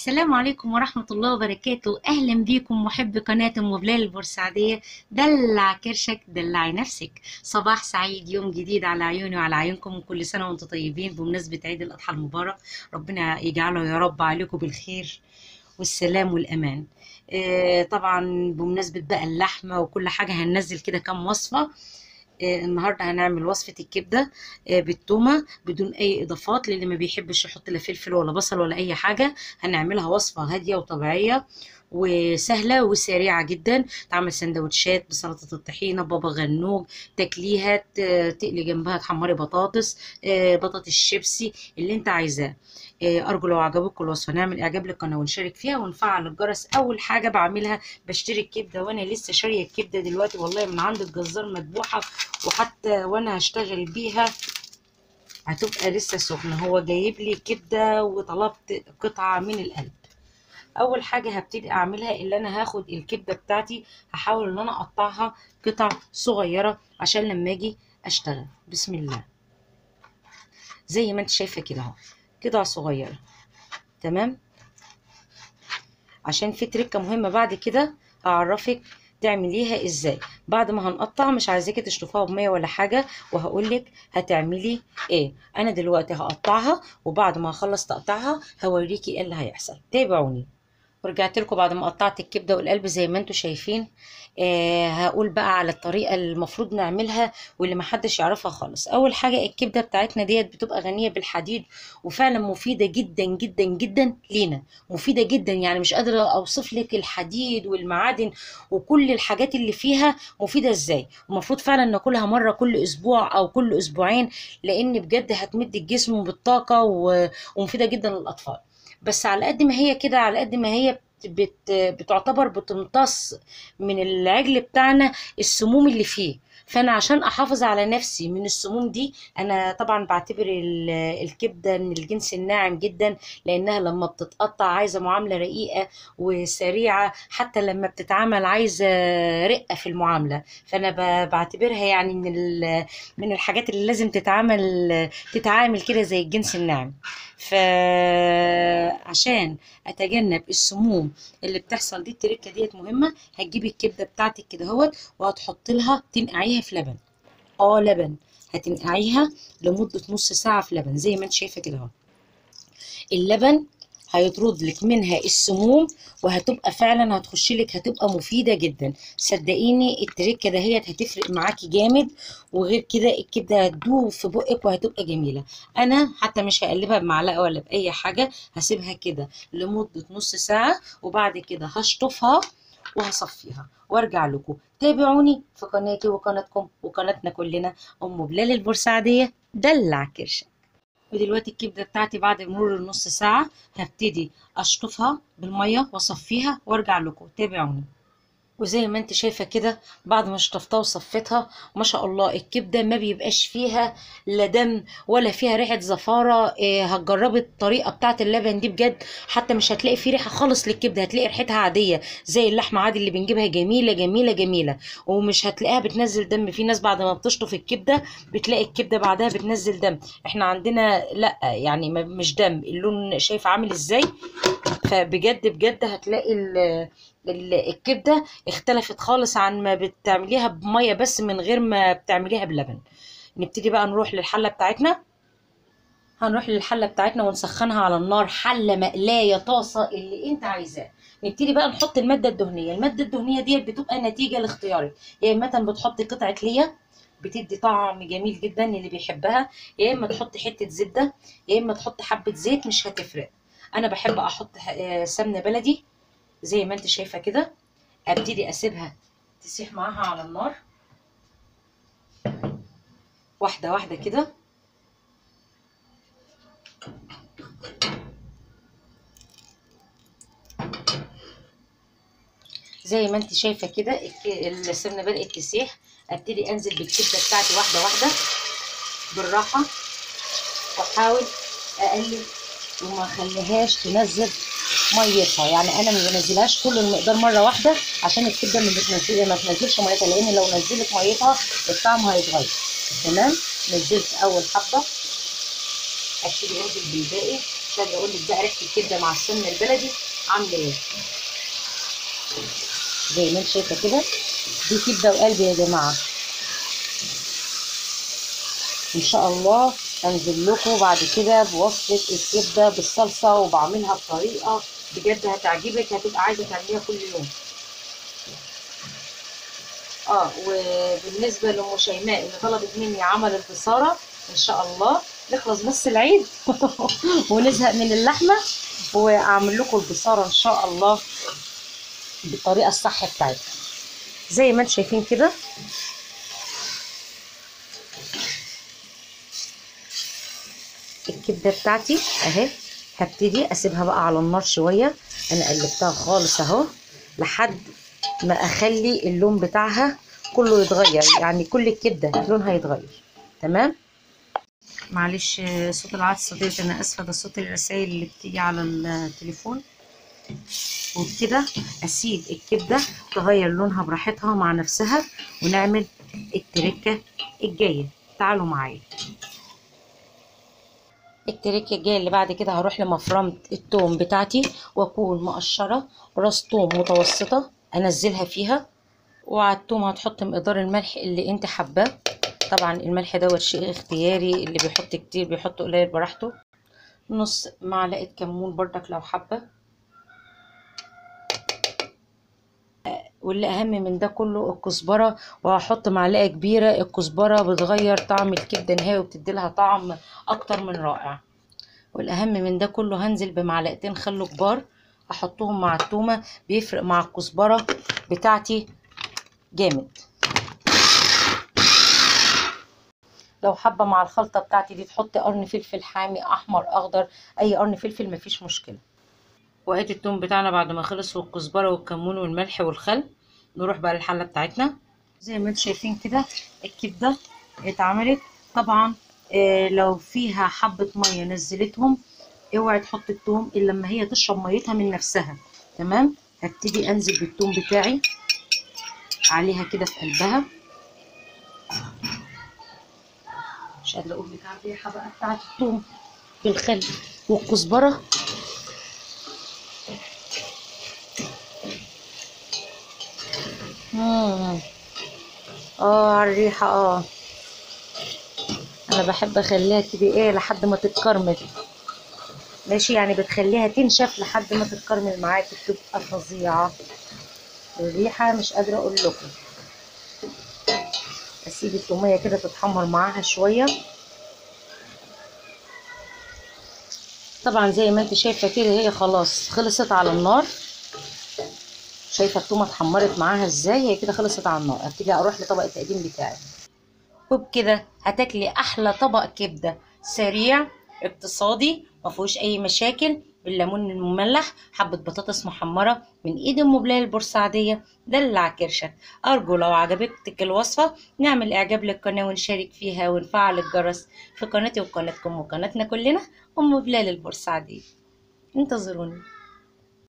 السلام عليكم ورحمة الله وبركاته أهلا بيكم محب قناة أم بلال البورسعيدية دلع كرشك دلعي نفسك صباح سعيد يوم جديد على عيوني وعلى عيونكم وكل سنة وانتم طيبين بمناسبة عيد الأضحى المبارك ربنا يجعله يا رب عليكم بالخير والسلام والأمان آه، طبعا بمناسبة بقى اللحمة وكل حاجة هننزل كده كام وصفة آه، النهارده هنعمل وصفة الكبدة آه، بالتومة بدون أي إضافات للي ما بيحبش يحط لا فلفل ولا بصل ولا أي حاجة هنعملها وصفة هادية وطبيعية وسهلة وسريعة جدا تعمل سندوتشات بسلطة الطحينة بابا غنوج تاكليها ت- تقلي جنبها تحمري بطاطس آه، بطاطس شيبسي اللي انت عايزاه آه، ارجو لو عجبكم الوصفه نعمل اعجاب للقناه ونشارك فيها ونفعل الجرس اول حاجه بعملها بشتري الكبده وانا لسه شاريه الكبده دلوقتي والله من عند الجزار مذبوحه وحتى وانا هشتغل بيها هتبقى لسه سخنه هو جايب لي كبده وطلبت قطعه من القلب اول حاجه هبتدي اعملها اللي انا هاخد الكبده بتاعتي هحاول ان انا اقطعها قطع صغيره عشان لما اجي اشتغل بسم الله زي ما انت شايفه كده اهو قطع صغيره تمام عشان في تركه مهمه بعد كده هعرفك تعمليها ازاي بعد ما هنقطع مش عايزاكي تشطفيها بميه ولا حاجه وهقولك هتعملي ايه انا دلوقتي هقطعها وبعد ما اخلص تقطيعها هوريكي ايه اللي هيحصل تابعوني ورجعت لكم بعد ما قطعت الكبده والقلب زي ما انتم شايفين آه هقول بقى على الطريقه اللي المفروض نعملها واللي محدش يعرفها خالص اول حاجه الكبده بتاعتنا ديت بتبقى غنيه بالحديد وفعلا مفيده جدا جدا جدا لينا مفيده جدا يعني مش قادره اوصف لك الحديد والمعادن وكل الحاجات اللي فيها مفيده ازاي المفروض فعلا ناكلها مره كل اسبوع او كل اسبوعين لان بجد هتمد الجسم بالطاقه و- ومفيده جدا للاطفال بس على قد ما هي كده على قد ما هي بت بت بتعتبر بتمتص من العجل بتاعنا السموم اللي فيه فانا عشان احافظ على نفسي من السموم دي انا طبعا بعتبر ال- الكبده من الجنس الناعم جدا لانها لما بتتقطع عايزه معامله رقيقه وسريعه حتى لما بتتعمل عايزه رقه في المعامله فانا ب- بعتبرها يعني من ال- من الحاجات اللي لازم تتعامل تتعامل كده زي الجنس الناعم فعشان اتجنب السموم اللي بتحصل دي التركه ديت مهمه هتجيبي الكبده بتاعتك كده اهوت وهتحط لها تنقعيها في لبن اه لبن هتنقعيها لمده نص ساعه في لبن زي ما انت شايفه كده اهو اللبن هيطرد لك منها السموم وهتبقى فعلا هتخش لك هتبقى مفيده جدا صدقيني التركه دهيت هتفرق معاكي جامد وغير كده الكبده هتدوب في بقك وهتبقى جميله انا حتى مش هقلبها بمعلقه ولا باي حاجه هسيبها كده لمده نص ساعه وبعد كده هشطفها وهصفيها وارجع لكم تابعوني في قناتي وقناتكم وقناتنا كلنا ام بلال البورسعيديه دلع كرشك ودلوقتي الكبده بتاعتي بعد مرور النص ساعه هبتدي اشطفها بالميه واصفيها وارجع لكم تابعوني وزي ما انت شايفه كده بعد ما شطفتها وصفيتها ما شاء الله الكبده ما بيبقاش فيها لا دم ولا فيها ريحه زفاره إيه هتجربي الطريقه بتاعه اللبن دي بجد حتى مش هتلاقي فيه ريحه خالص للكبده هتلاقي ريحتها عاديه زي اللحمه عادي اللي بنجيبها جميله جميله جميله ومش هتلاقيها بتنزل دم في ناس بعد ما بتشطف الكبده بتلاقي الكبده بعدها بتنزل دم احنا عندنا لا يعني ما- مش دم اللون شايف عامل ازاي فبجد بجد هتلاقي ال- ال- الكبده اختلفت خالص عن ما بتعمليها بميه بس من غير ما بتعمليها بلبن نبتدي بقى نروح للحله بتاعتنا هنروح للحله بتاعتنا ونسخنها على النار حله مقلايه طاسه اللي انت عايزاه نبتدي بقى نحط الماده الدهنيه الماده الدهنيه ديت بتبقى نتيجه لاختيارك يا اما بتحطي قطعه ليا بتدي طعم جميل جدا اللي بيحبها يا اما تحطي حته زبده يا اما تحطي حبه زيت مش هتفرق انا بحب احط آه، سمنه بلدي زي ما انت شايفه كده ابتدي اسيبها تسيح معاها على النار واحده واحده كده زي ما انت شايفه كده الك- السمنه بدات تسيح ابتدي انزل بالكبده بتاعتي واحده واحده بالراحه واحاول اقلب وما اخليهاش تنزل ميتها يعني انا ما بنزلهاش كل المقدار مره واحده عشان الكبده ما بتنزل ما تنزلش ميتها لان لو نزلت ميتها الطعم هيتغير تمام نزلت اول حبه ابتدي انزل بالباقي مش قادره اقول لك بقى ريحه الكبده مع السمنه البلدي عامله ايه زي ما انت شايفه كده دي كبده وقلب يا جماعه ان شاء الله انزل لكم بعد كده بوصفه الكبده بالصلصه وبعملها بطريقه بجد هتعجبك هتبقى عايزه تعمليها كل يوم اه وبالنسبه لام شيماء اللي طلبت مني عمل البصاره ان شاء الله نخلص بس العيد ونزهق من اللحمه واعمل لكم البصاره ان شاء الله بالطريقه الصح بتاعتها زي ما انتم شايفين كده الكبده بتاعتي اهي هبتدي اسيبها بقى على النار شويه انا قلبتها خالص اهو لحد ما اخلي اللون بتاعها كله يتغير يعني كل الكبده لونها يتغير تمام معلش صوت العطسه ديت انا اسفه ده صوت الرسائل اللي بتيجي على التليفون وبكده اسيب الكبده تغير لونها براحتها مع نفسها ونعمل التركه الجايه تعالوا معايا التركه الجايه اللي بعد كده هروح لمفرمه التوم بتاعتي واكون مقشره راس توم متوسطه انزلها فيها وعلى التوم هتحط مقدار الملح اللي انت حباه طبعا الملح دوت شيء اختياري اللي بيحط كتير بيحط قليل براحته نص معلقه كمون بردك لو حابه واللي اهم من ده كله الكزبره وهحط معلقه كبيره الكزبره بتغير طعم الكبده نهائي وبتدي لها طعم اكتر من رائع والاهم من ده كله هنزل بمعلقتين خل كبار احطهم مع التومه بيفرق مع الكزبره بتاعتي جامد لو حابه مع الخلطه بتاعتي دي تحطي قرن فلفل حامي احمر اخضر اي قرن فلفل مفيش مشكله وادي التوم بتاعنا بعد ما خلص والكزبره والكمون والملح والخل نروح بقى للحله بتاعتنا زي ما انتم شايفين كده الكبده اتعملت طبعا آه لو فيها حبه ميه نزلتهم اوعي تحط التوم الا لما هي تشرب ميتها من نفسها تمام هبتدي انزل بالتوم بتاعي عليها كده في قلبها مش قادره اقول لك على الريحه بقى بتاعت التوم بالخل والكزبره مم. اه على الريحه اه انا بحب اخليها كده ايه لحد ما تتكرمل ماشي يعني بتخليها تنشف لحد ما تتكرمل معاكي بتبقى فظيعه الريحه مش قادره اقول لكم اسيب التوميه كده تتحمر معاها شويه طبعا زي ما انت شايفه كده هي خلاص خلصت على النار شايفه التومه اتحمرت معاها ازاي هي كده خلصت على النار ابتدي اروح لطبق التقديم بتاعي وبكده هتاكلي احلى طبق كبده سريع اقتصادي ما فيهوش اي مشاكل بالليمون المملح حبه بطاطس محمره من ايد ام بلال البورسعيديه دلع كرشك ارجو لو عجبتك الوصفه نعمل اعجاب للقناه ونشارك فيها ونفعل الجرس في قناتي وقناتكم وقناتنا كلنا ام بلال البورسعيديه انتظروني